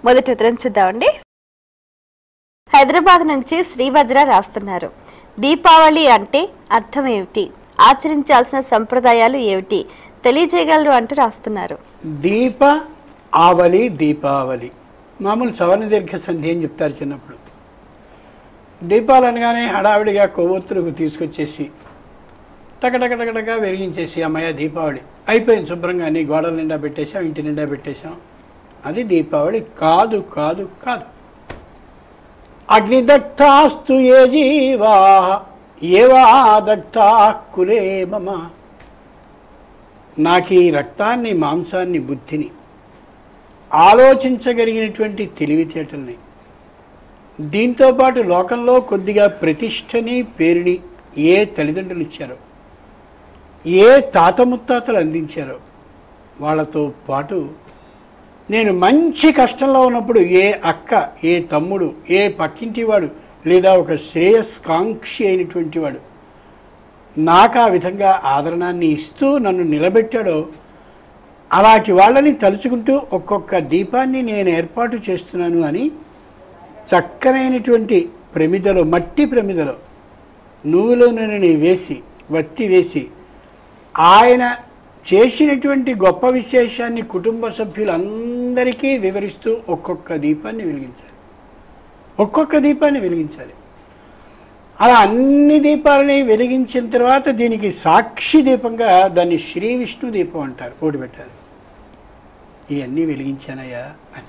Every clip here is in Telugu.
మొదటి ఉత్తరం చూద్దామండి హైదరాబాద్ నుంచి శ్రీవజ్ర రాస్తున్నారు దీపావళి అంటే అర్థం ఏమిటి ఆచరించాల్సిన సంప్రదాయాలు ఏమిటి తెలియజేయగలరు అంటూ రాస్తున్నారు దీప ఆవలి దీపావళి మామూలు సవర్ణ దీర్ఘ సంధి అని చెప్తారు చిన్నప్పుడు దీపాలు అనగానే హడావిడిగా కొవ్వొత్తులకు తీసుకొచ్చేసి టకటకటకటగా వెలిగించేసి అమ్మయ్య దీపావళి అయిపోయింది శుభ్రంగా అన్ని గోడల నిండా పెట్టేశాం ఇంటి నిండా పెట్టేశాం అది దీపావళి కాదు కాదు కాదు అగ్నిదగ్ధాస్తు ఏ జీవా ఏవా దగ్ధా కులే మమ నాకు ఈ రక్తాన్ని మాంసాన్ని బుద్ధిని ఆలోచించగలిగినటువంటి తెలివితేటల్ని దీంతోపాటు లోకంలో కొద్దిగా ప్రతిష్టని పేరుని ఏ తల్లిదండ్రులు ఇచ్చారో ఏ తాత ముత్తాతలు అందించారో వాళ్ళతో పాటు నేను మంచి కష్టంలో ఉన్నప్పుడు ఏ అక్క ఏ తమ్ముడు ఏ పక్కింటి వాడు లేదా ఒక శ్రేయస్కాంక్షి అయినటువంటి వాడు నాకు ఆ విధంగా ఆదరణాన్ని ఇస్తూ నన్ను నిలబెట్టాడో అలాంటి వాళ్ళని తలుచుకుంటూ ఒక్కొక్క దీపాన్ని నేను ఏర్పాటు చేస్తున్నాను అని చక్కనైనటువంటి ప్రమిదలో మట్టి ప్రమిదలో నువ్వులో నూనెని వేసి వత్తి వేసి ఆయన చేసినటువంటి గొప్ప విశేషాన్ని కుటుంబ సభ్యులందరికీ వివరిస్తూ ఒక్కొక్క దీపాన్ని వెలిగించాలి ఒక్కొక్క దీపాన్ని వెలిగించాలి అలా అన్ని దీపాలని వెలిగించిన తర్వాత దీనికి సాక్షి దీపంగా దాన్ని శ్రీ విష్ణు దీపం అంటారు ఓడి పెట్టాలి ఇవన్నీ వెలిగించానయ్యా అని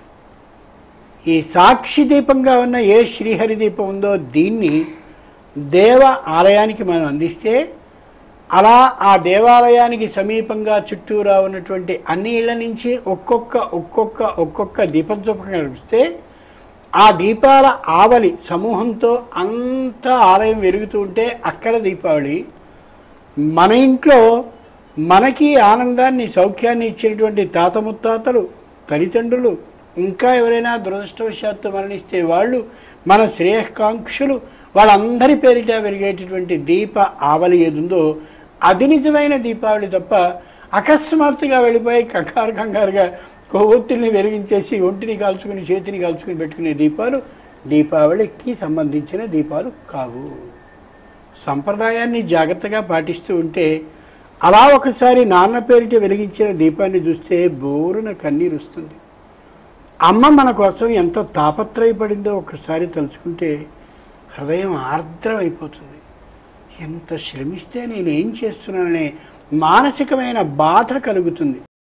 ఈ సాక్షి దీపంగా ఉన్న ఏ శ్రీహరి దీపం ఉందో దీన్ని దేవ ఆలయానికి మనం అందిస్తే అలా ఆ దేవాలయానికి సమీపంగా చుట్టూరా ఉన్నటువంటి అన్ని ఇళ్ళ నుంచి ఒక్కొక్క ఒక్కొక్క ఒక్కొక్క దీపం చొప్పున కనిపిస్తే ఆ దీపాల ఆవలి సమూహంతో అంతా ఆలయం వెలుగుతూ ఉంటే అక్కడ దీపావళి మన ఇంట్లో మనకి ఆనందాన్ని సౌఖ్యాన్ని ఇచ్చినటువంటి తాత ముత్తాతలు తల్లిదండ్రులు ఇంకా ఎవరైనా దురదృష్టవశాత్తు మరణిస్తే వాళ్ళు మన శ్రేయకాంక్షులు వాళ్ళందరి పేరిట వెలిగేటటువంటి దీప ఆవలి ఏదుందో అది నిజమైన దీపావళి తప్ప అకస్మాత్తుగా వెళ్ళిపోయి కంగారు కంగారుగా కొవ్వొత్తుల్ని వెలిగించేసి ఒంటిని కాల్చుకుని చేతిని కాల్చుకుని పెట్టుకునే దీపాలు దీపావళికి సంబంధించిన దీపాలు కావు సంప్రదాయాన్ని జాగ్రత్తగా పాటిస్తూ ఉంటే అలా ఒకసారి నాన్న పేరిట వెలిగించిన దీపాన్ని చూస్తే బోరున కన్నీరు వస్తుంది అమ్మ మన కోసం ఎంత తాపత్రయపడిందో ఒకసారి తలుచుకుంటే హృదయం ఆర్ద్రమైపోతుంది ఎంత శ్రమిస్తే నేను ఏం చేస్తున్నాననే మానసికమైన బాధ కలుగుతుంది